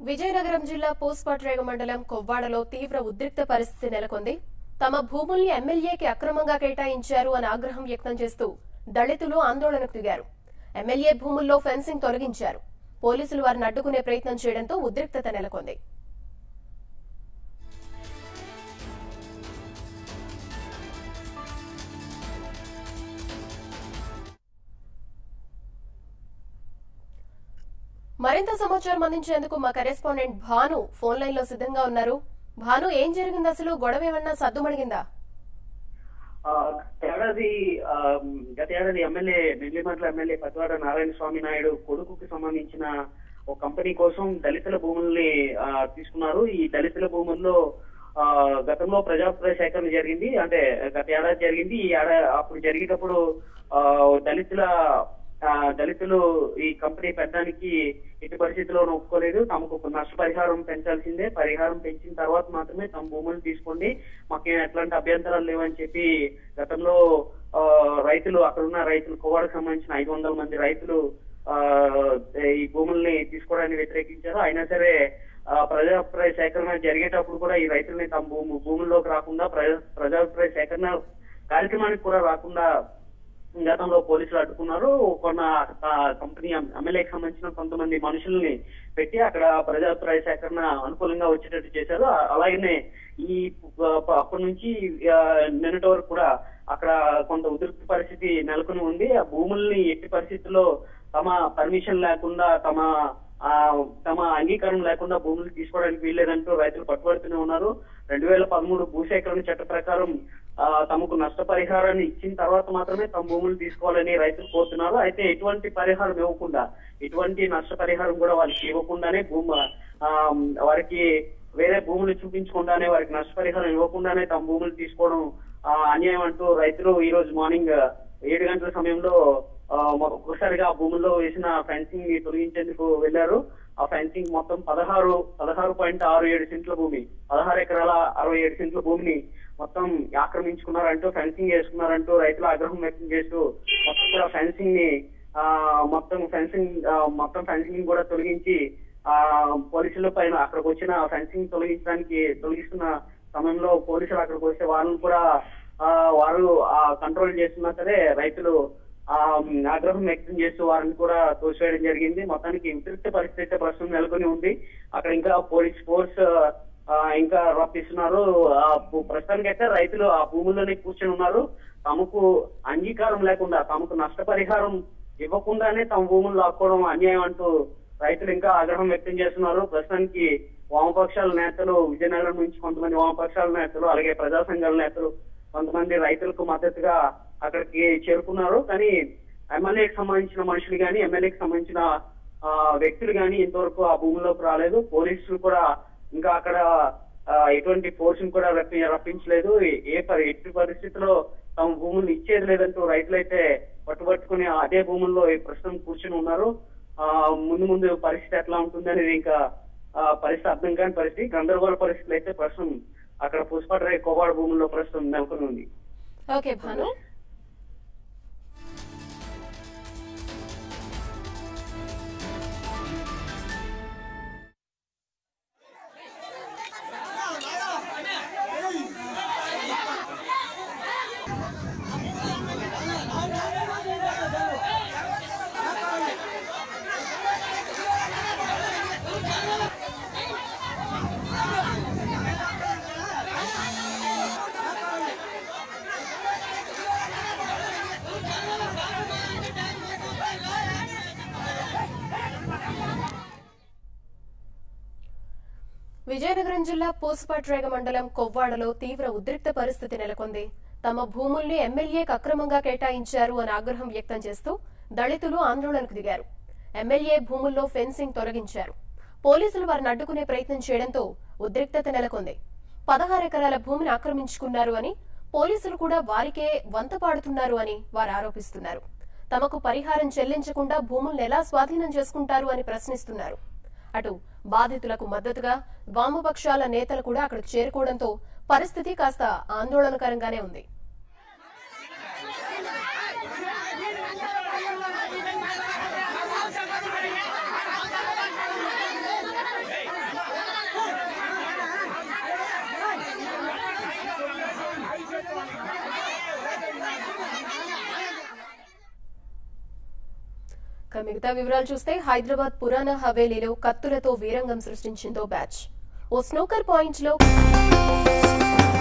విజయనగరం జిల్లా పూస్పట్రేగ మండలం కొవ్వాడలో తీవ్ర ఉద్రిక్త పరిస్థితి నెలకొంది తమ భూముల్ని ఎమ్మెల్యేకి అక్రమంగా కేటాయించారు అని ఆగ్రహం వ్యక్తం చేస్తూ దళితులు ఆందోళనకు దిగారు ఎమ్మెల్యే భూముల్లో ఫెన్సింగ్ తొలగించారు పోలీసులు వారిని అడ్డుకునే ప్రయత్నం చేయడంతో ఉద్రిక్తత నెలకొంది మరింత సమాచారం అందించేందుకు మా కరెస్పాండెంట్ భాను ఫోన్ లైన్ లో సిద్ధంగా ఉన్నారు భాను ఏం జరిగింది అసలు గొడవ ఏమన్నా సద్దుమణిగిందా ఆ, ఏడాది ఆ, గత ఏడాది ఎమ్మెల్యే నెల్లిమట్ల ఎమ్మెల్యే పతివాడ నారాయణ స్వామి నాయుడు కొడుకుకి సంబంధించిన ఒక కంపెనీ కోసం దళితుల భూముల్ని ఆ, తీసుకున్నారు ఈ దళితుల భూముల్లో ఆ, గతంలో ప్రజాప్రయ సేకరణ జరిగింది అంటే గత ఏడాది జరిగింది ఈ ఏడాది అప్పుడు జరిగేటప్పుడు ఆ, దళితుల ఆ, దళితులు ఈ కంపెనీ పెట్టడానికి ఎట్టి పరిస్థితుల్లోనూ ఒప్పుకోలేదు తమకు ఒక నష్టపరిహారం పెంచాల్సిందే పరిహారం పెంచిన తర్వాత మాత్రమే తమ భూములు తీసుకోండి మాకేం ఎట్లాంటి అభ్యంతరాలు లేవని చెప్పి గతంలో ఆ, రైతులు అక్కడ ఉన్న రైతులు కోవాడకు సంబంధించిన ఐదు వందల మంది రైతులు ఆ ఈ భూముల్ని తీసుకోవడానికి వ్యతిరేకించారు అయినా సరే ఆ, ప్రజాభిప్రాయ సేకరణ జరిగేటప్పుడు కూడా ఈ రైతుల్ని తమ భూము భూముల్లోకి రాకుండా ప్రజా ప్రజాభిప్రాయ సేకరణ కార్యక్రమానికి కూడా రాకుండా గతంలో పోలీసులు అడ్డుకున్నారు కొన్న ఆ, కంపెనీ ఎమ్మెల్యేకి సంబంధించిన కొంతమంది మనుషుల్ని పెట్టి అక్కడ ప్రజాభిప్రాయ సేకరణ అనుకూలంగా వచ్చేటట్టు చేశారు ఆ- అలాగనే ఈ ప- ప- అప్పటి నుంచి ఆ, నిన్నటి వరకు కూడా అక్కడ కొంత ఉద్రిక్త పరిస్థితి నెలకొని ఉంది ఆ భూముల్ని ఎట్టి పరిస్థితుల్లో తమ పర్మిషన్ లేకుండా తమ ఆ తమ అంగీకారం లేకుండా భూములు తీసుకోవడానికి వీల్లేదంటూ రైతులు పట్టుబడుతూనే ఉన్నారు రెండు వేల పదమూడు భూసేకరణ చట్ట ప్రకారం ఆ, తమకు నష్టపరిహారాన్ని ఇచ్చిన తర్వాత మాత్రమే తమ భూములు తీసుకోవాలని రైతులు కోరుతున్నారు అయితే ఎటువంటి పరిహారం ఇవ్వకుండా ఎటువంటి నష్టపరిహారం కూడా వాళ్ళకి ఇవ్వకుండానే భూమి ఆ, వారికి వేరే భూములు చూపించకుండానే వారికి నష్టపరిహారం ఇవ్వకుండానే తమ భూములు తీసుకోవడం ఆ, అన్యాయం అంటూ రైతులు ఈ రోజు మార్నింగ్ ఏడు గంటల సమయంలో ఆ, మొ- ఒక్కసారిగా ఆ భూముల్లో వేసిన ఫెన్సింగ్ ని తొలగించేందుకు వెళ్లారు ఆ ఫెన్సింగ్ మొత్తం పదహారు పదహారు పాయింట్ ఆరు ఏడు సెంట్ల భూమి పదహారు ఎకరాల అరవై ఏడు సెంట్ల భూమిని మొత్తం ఆక్రమించుకున్నారంటూ ఫెన్సింగ్ వేసుకున్నారంటూ రైతులు ఆగ్రహం వ్యక్తం చేస్తూ మొత్తం కూడా ఫెన్సింగ్ ని ఆ మొత్తం ఫెన్సింగ్ ఆ, మొత్తం ఫెన్సింగ్ కూడా తొలగించి ఆ పోలీసుల పైన అక్కడికి వచ్చిన ఫెన్సింగ్ తొలగించడానికి తొలగిస్తున్న సమయంలో పోలీసులు అక్కడికి వస్తే వాళ్ళని కూడా ఆ వారు ఆ కంట్రోల్ చేస్తున్నా సరే రైతులు ఆ ఆగ్రహం వ్యక్తం చేస్తూ వారిని కూడా తోసివేయడం జరిగింది మొత్తానికి ఉద్రిక్త పరిస్థితి అయితే ప్రస్తుతం నెలకొని ఉంది అక్కడ ఇంకా పోలీస్ ఫోర్స్ ఆ, ఇంకా రప్పిస్తున్నారు ఆ భూ- ప్రస్తుతానికైతే రైతులు ఆ భూముల్లోనే కూర్చొని ఉన్నారు తమకు అంగీకారం లేకుండా తమకు నష్టపరిహారం ఇవ్వకుండానే తమ భూములు లాక్కోవడం అన్యాయం అంటూ రైతులు ఇంకా ఆగ్రహం వ్యక్తం చేస్తున్నారు ప్రస్తుతానికి వామపక్షాల నేతలు విజయనగరం నుంచి కొంతమంది వామపక్షాల నేతలు అలాగే ప్రజా సంఘాల నేతలు కొంతమంది రైతులకు మద్దతుగా అక్కడికి చేరుకున్నారు కానీ ఎమ్మెల్యేకి సంబంధించిన మనుషులు కానీ ఎమ్మెల్యేకి సంబంధించిన ఆ, వ్యక్తులు కానీ ఇంతవరకు ఆ భూమిలోకి రాలేదు పోలీసులు కూడా ఇంకా అక్కడ ఆ, ఎటువంటి ఫోర్స్ కూడా రప్పి రప్పించలేదు ఏ- ఏ పరి- ఎట్టి పరిస్థితిలో తమ భూములు ఇచ్చేది లేదంటూ రైతులైతే పట్టుబట్టుకుని అదే భూముల్లో ఈ ప్రస్తుతం కూర్చుని ఉన్నారు ఆ ముందు ముందు పరిస్థితి ఎట్లా ఉంటుంది అనేది ఇంకా ఆ, పరిస్థితి అర్థం కాని పరిస్థితి గందరగోళ పరిస్థితులు అయితే ప్రస్తుతం అక్కడ పుష్పట్రాయ్ కోవాడ భూముల్లో ప్రస్తుతం నెలకొని ఉంది ఓకే భాను విజయనగరం జిల్లా పూసపట్రేగ మండలం కొవ్వాడలో తీవ్ర ఉద్రిక్త పరిస్థితి నెలకొంది తమ భూముల్ని ఎమ్మెల్యేకి అక్రమంగా కేటాయించారు అని ఆగ్రహం వ్యక్తం చేస్తూ దళితులు ఆందోళనకు దిగారు ఎమ్మెల్యే భూముల్లో ఫెన్సింగ్ తొలగించారు పోలీసులు వారిని అడ్డుకునే ప్రయత్నం చేయడంతో ఉద్రిక్తత నెలకొంది పదహారు ఎకరాల భూమిని ఆక్రమించుకున్నారు అని పోలీసులు కూడా వారికే వంత పాడుతున్నారు అని వారు ఆరోపిస్తున్నారు తమకు పరిహారం చెల్లించకుండా భూముల్ని ఎలా స్వాధీనం చేసుకుంటారు అని ప్రశ్నిస్తున్నారు అటు బాధితులకు మద్దతుగా వామపక్షాల నేతలు కూడా అక్కడికి చేరుకోవడంతో పరిస్థితి కాస్త ఆందోళనకరంగానే ఉంది Hey! ఇక మిగతా వివరాలు చూస్తే హైదరాబాద్ పురాణ హవేలీలో కత్తులతో వీరంగం సృష్టించిందో బ్యాచ్ ఓ స్నూకర్ పాయింట్ లో